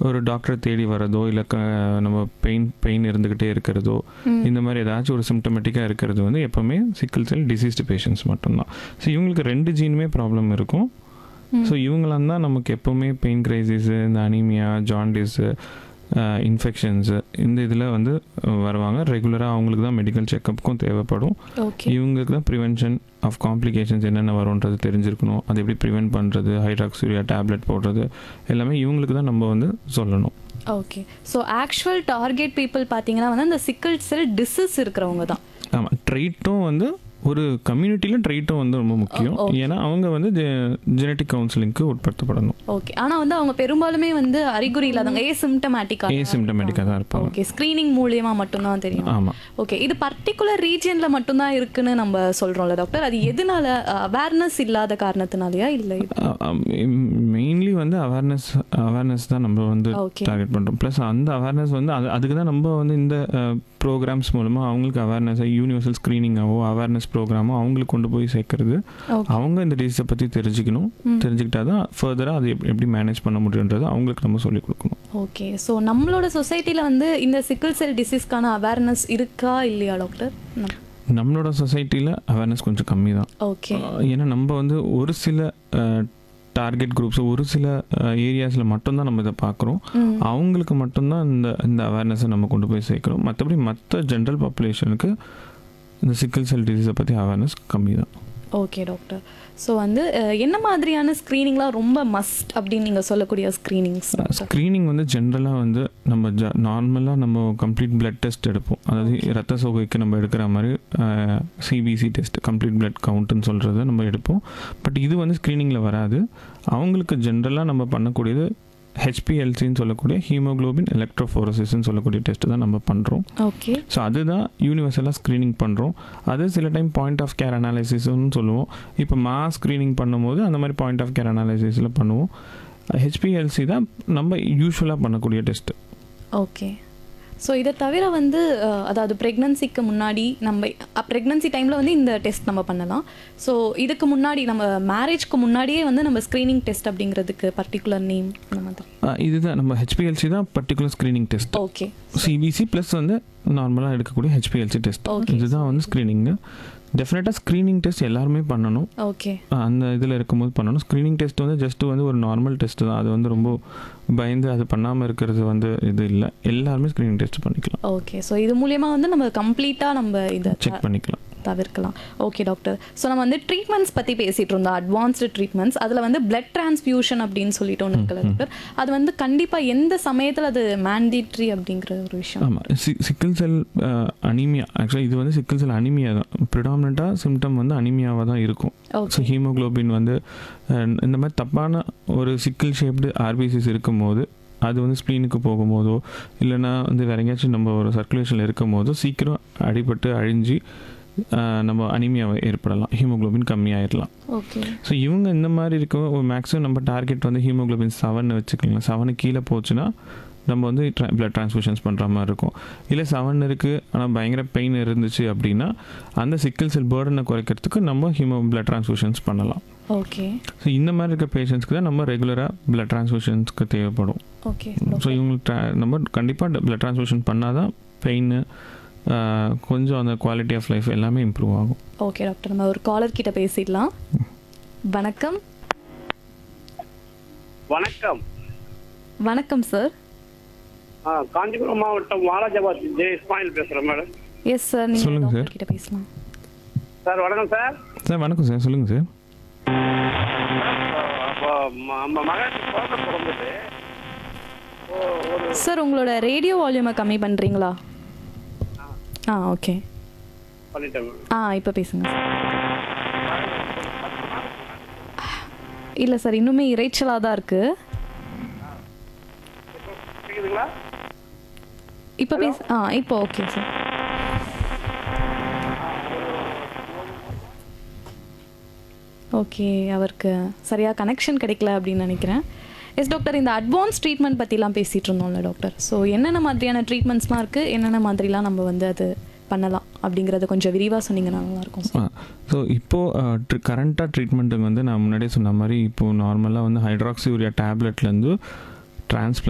ஒரு டாக்டரை தேடி வரதோ இல்லை க நம்ம பெயின் பெயின் இருந்துக்கிட்டே இருக்கிறதோ இந்த மாதிரி ஏதாச்சும் ஒரு சிம்டமேட்டிக்காக இருக்கிறது வந்து எப்போவுமே சிக்கல் செல் டிசீஸ்டு பேஷண்ட்ஸ் மட்டும்தான் ஸோ இவங்களுக்கு ரெண்டு ஜீனுமே ப்ராப்ளம் இருக்கும் ஸோ இவங்களாம் தான் நமக்கு எப்போவுமே பெயின் கிரைசிஸு இந்த அனீமியா ஜாண்டிஸு இன்ஃபெக்ஷன்ஸு இந்த இதில் வந்து அஹ், வருவாங்க ரெகுலராக அவங்களுக்கு தான் மெடிக்கல் செக்கப்புக்கும் தேவைப்படும் ஓகே இவங்களுக்கு தான் ப்ரிவென்ஷன் ஆஃப் காம்ப்ளிகேஷன்ஸ் என்னென்ன வரும்ன்றது தெரிஞ்சிருக்கணும் அது எப்படி ப்ரிவென்ட் பண்ணுறது ஹைட்ராக்சூரியா டேப்லெட் போடுறது எல்லாமே இவங்களுக்கு தான் நம்ம வந்து சொல்லணும் okay so actual target people பார்த்தீங்கன்னா வந்து அந்த சிக்கல் செல் டிசீஸ் இருக்கிறவங்க தான் ஆமாம் ட்ரைட்டும் வந்து ஒரு கம்யூனிட்டியில் ட்ரைட்டும் வந்து ரொம்ப முக்கியம் ஓ, okay. ஏன்னா அவங்க வந்து ஜெனட்டிக் கவுன்சிலிங்க்கு உட்படுத்தப்படணும் ஓகே ஆனால் வந்து அவங்க பெரும்பாலுமே வந்து அறிகுறி இல்லாதவங்க ஏ சிம்டமேட்டிக்காக ஏசிம்டமேட்டிக்காக தான் இருப்பாங்க ஓகே ஸ்க்ரீனிங் மூலியமா மட்டும்தான் தெரியும் ஆமாம் ஓகே இது பர்டிகுலர் ரீஜியன்ல மட்டும்தான் இருக்குன்னு நம்ம சொல்றோம்ல டாக்டர் அது எதனால அவேர்னஸ் இல்லாத காரணத்தினாலயா இல்லை மெயின்லி வந்து அவேர்னஸ் அவேர்னஸ் தான் நம்ம வந்து Okay. டார்கெட் பண்ணுறோம் ப்ளஸ் அந்த அவேர்னஸ் வந்து அது அதுக்கு தான் நம்ம வந்து இந்த ப்ரோக்ராம்ஸ் மூலமாக அவங்களுக்கு அவேர்னஸ் யூனிவர்சல் ஸ்க்ரீனிங்காவோ அவேர்னஸ் ப்ரோக்ராமோ அவங்களுக்கு கொண்டு போய் சேர்க்கறது ஓகே அவங்க இந்த டிசீஸை பற்றி தெரிஞ்சுக்கணும் தெரிஞ்சுக்கிட்டா தான் ஃபர்தராக அது எப்படி எப்படி மேனேஜ் பண்ண முடியுன்றது அவங்களுக்கு நம்ம சொல்லிக் கொடுக்கணும் ஓகே ஸோ நம்மளோட சொசைட்டில வந்து இந்த சிக்கிள் செல் டிசீஸ்க்கான அவேர்னஸ் இருக்கா இல்லையா டாக்டர் நம்மளோட சொசைட்டியில் அவேர்னஸ் கொஞ்சம் கம்மி தான் ஓகே ஏன்னா நம்ம வந்து ஒரு சில டார்கெட் குரூப்ஸ் ஒரு சில ஏரியாஸில் மட்டும்தான் நம்ம இதை பார்க்குறோம் ம் அவங்களுக்கு மட்டும்தான் இந்த இந்த அவேர்னஸை நம்ம கொண்டு போய் சேர்க்குறோம் மற்றபடி மற்ற ஜென்ரல் பாப்புலேஷனுக்கு இந்த சிக்கல் செல் டிசீஸை பற்றி அவேர்னஸ் கம்மி தான் ஓகே டாக்டர் ஸோ வந்து அஹ், என்ன மாதிரியான ஸ்க்ரீனிங்லாம் ரொம்ப மஸ்ட் அப்படின்னு நீங்கள் சொல்லக்கூடிய ஸ்க்ரீனிங்ஸ் ஸ்க்ரீனிங் வந்து ஜென்ரலாக வந்து நம்ம ஜ நார்மலாக நம்ம கம்ப்ளீட் பிளட் டெஸ்ட் எடுப்போம் அதாவது ரத்த சோகைக்கு நம்ம எடுக்கிற மாதிரி சிபிசி டெஸ்ட் கம்ப்ளீட் பிளட் கவுண்ட்டுன்னு சொல்கிறத நம்ம எடுப்போம் பட் இது வந்து ஸ்க்ரீனிங்கில் வராது அவங்களுக்கு ஜென்ரலாக நம்ம பண்ணக்கூடியது ஹெச்பிஎல்சின்னு சொல்லக்கூடிய ஹீமோகுளோபின் எலக்ட்ரோஃபோரசிஸ்ன்னு சொல்லக்கூடிய டெஸ்ட் தான் நம்ம பண்ணுறோம் ஓகே ஸோ அதுதான் யூனிவர்சலாக ஸ்க்ரீனிங் பண்ணுறோம் அது சில டைம் பாயிண்ட் ஆஃப் கேர் அனாலிசிஸ்னு சொல்லுவோம் இப்போ மாஸ் ஸ்க்ரீனிங் பண்ணும்போது அந்த மாதிரி பாயிண்ட் ஆஃப் கேர் அனாலிசிஸில் பண்ணுவோம் ஹெச்பிஎல்சி தான் நம்ம யூஸ்வலாக பண்ணக்கூடிய டெஸ்ட்டு ஓகே ஸோ இதை தவிர வந்து அஹ், அதாவது ப்ரெக்னன்சிக்கு முன்னாடி நம்ம ப்ரெக்னன்சி டைமில் வந்து இந்த டெஸ்ட் நம்ம பண்ணலாம் ஸோ இதுக்கு முன்னாடி நம்ம மேரேஜ்க்கு முன்னாடியே வந்து நம்ம ஸ்க்ரீனிங் டெஸ்ட் அப்படிங்கிறதுக்கு பர்டிகுலர் நேம் அந்த மாதிரி இதுதான் நம்ம ஹெச்பிஎல்சி தான் particular screening test okay CBC plus வந்து நார்மலாக எடுக்கக்கூடிய ஹெச்பிஎல்சி டெஸ்ட் Okay. இதுதான் வந்து ஸ்க்ரீனிங்கு டெஃபினட்டாக ஸ்க்ரீனிங் டெஸ்ட் எல்லாருமே பண்ணணும் ஓகே அந்த இதில் இருக்கும்போது பண்ணணும் ஸ்க்ரீனிங் டெஸ்ட் வந்து ஜஸ்ட் வந்து ஒரு நார்மல் டெஸ்ட் தான் அது வந்து ரொம்ப பயந்து அது பண்ணாமல் இருக்கிறது வந்து இது இல்லை எல்லாருமே ஸ்க்ரீனிங் டெஸ்ட் பண்ணிக்கலாம் ஓகே ஸோ இது மூலியமா வந்து நம்ம கம்ப்ளீட்டாக நம்ம இதை செக் பண்ணிக்கலாம் தவிர்க்கலாம் ஓகே டாக்டர் ஸோ நம்ம வந்து ட்ரீட்மெண்ட்ஸ் பற்றி பேசிகிட்டு இருந்தோம் அட்வான்ஸ்டு ட்ரீட்மெண்ட்ஸ் அதில் வந்து பிளட் டிரான்ஸ்ஃபியூஷன் அப்படின்னு சொல்லிட்டு ஒன்று இருக்குல்ல டாக்டர் அது வந்து கண்டிப்பாக எந்த சமயத்தில் அது மேண்டிட்ரி அப்படிங்கிற ஒரு விஷயம் ஆமாம் சி சிக்கிள் செல் அனிமியா ஆக்சுவலாக இது வந்து சிக்கிள் செல் அனிமியா தான் ப்ரிடாமினண்ட்டாக சிம்டம் வந்து அனிமியாவாக தான் இருக்கும் ஸோ ஓகே ஹீமோகுளோபின் வந்து அஹ், இந்த மாதிரி தப்பான ஒரு சிக்கிள் ஷேப்டு ஆர்பிசிஸ் இருக்கும்போது அது வந்து ஸ்ப்ளீனுக்கு போகும்போதோ இல்லைன்னா வந்து வேற எங்கேயாச்சும் நம்ம ஒரு சர்க்குலேஷனில் இருக்கும் போதோ சீக்கிரம் அடிபட்டு அழிஞ்சு அஹ், நம்ம அனிமியா ஏற்படலாம் ஹீமோகுளோபின் கம்மியாயிடலாம் ஓகே ஸோ இவங்க இந்த மாதிரி இருக்க ஒரு மேக்ஸிமம் நம்ம டார்கெட் வந்து ஹீமோகுளோபின் செவன் வச்சுக்கலாம் செவனு கீழே போச்சுன்னா நம்ம வந்து பிளட் ட்ரான்ஸ்ஃபியூஷன்ஸ் பண்ணுற மாதிரி இருக்கும் இல்லை செவன் இருக்குது ஆனால் பயங்கர பெயின் இருந்துச்சு அப்படின்னா அந்த சிக்கிள் செல் பேர்டனை குறைக்கிறதுக்கு நம்ம ஹீமோ பிளட் ட்ரான்ஸ்ஃபியூஷன்ஸ் பண்ணலாம் ஓகே ஸோ இந்த மாதிரி இருக்க பேஷண்ட்ஸ்க்கு தான் நம்ம ரெகுலராக பிளட் ட்ரான்ஸ்ஃபியூஷன்ஸ்க்கு தேவைப்படும் ஓகே ஸோ இவங்களுக்கு tra- நம்ம கண்டிப்பாக பிளட் ட்ரான்ஸ்ஃபியூஷன் பண்ணால் தான் பெயின் கொஞ்சம் அந்த குவாலிட்டி ஆஃப் லைஃப் எல்லாமே இம்ப்ரூவ் ஆகும் ஓகே டாக்டர் நம்ம ஒரு காலர் கிட்ட பேசிடலாம் வணக்கம் வணக்கம் வணக்கம் சார் ஆ, காஞ்சிபுரம் மாவட்டம் வாலாஜாபாத் ஜே இஸ்மாயில் பேசுகிறேன் மேடம் எஸ் சார் நீங்கள் சொல்லுங்க டாக்டர் சார். கிட்ட பேசலாம் சார் வணக்கம் சார் சார் வணக்கம் சார் சொல்லுங்கள் சார் அப்போ ம- நம்ம மகனுக்கு குழந்தை பிறந்தது ஓ, ஒரு சார் உங்களோட ரேடியோ வால்யூமை கம்மி பண்ணுறீங்களா ஆ ஓகே பண்ணிட்டேன் மேடம் ஆ இப்போ பேசுங்க சார் இல்லை சார் இன்னுமே இறைச்சலாக தான் இருக்குது கேக்குதுங்களா இப்போ பேச ஆ இப்போ ஓகே சார் ஓகே அவருக்கு சரியாக கனெக்ஷன் கிடைக்கல அப்படின்னு நினைக்கிறேன் எஸ் டாக்டர் இந்த அட்வான்ஸ் ட்ரீட்மெண்ட் பற்றிலாம் பேசிகிட்டு இருந்தோம்ல டாக்டர் ஸோ என்னென்ன மாதிரியான ட்ரீட்மெண்ட்ஸ்லாம் இருக்குது என்னென்ன மாதிரிலாம் நம்ம வந்து அது பண்ணலாம் அப்படிங்கிறத கொஞ்சம் விரிவாக சொன்னீங்கன்னா நல்லாயிருக்கும் சார் ஸோ இப்போது கரண்ட்டாக ட்ரீட்மெண்ட்டுக்கு வந்து நான் முன்னாடியே சொன்ன மாதிரி இப்போது நார்மலாக வந்து ஹைட்ராக்சி யூரியா டேப்லெட்லேருந்து டிரான்ஸ்பிளான்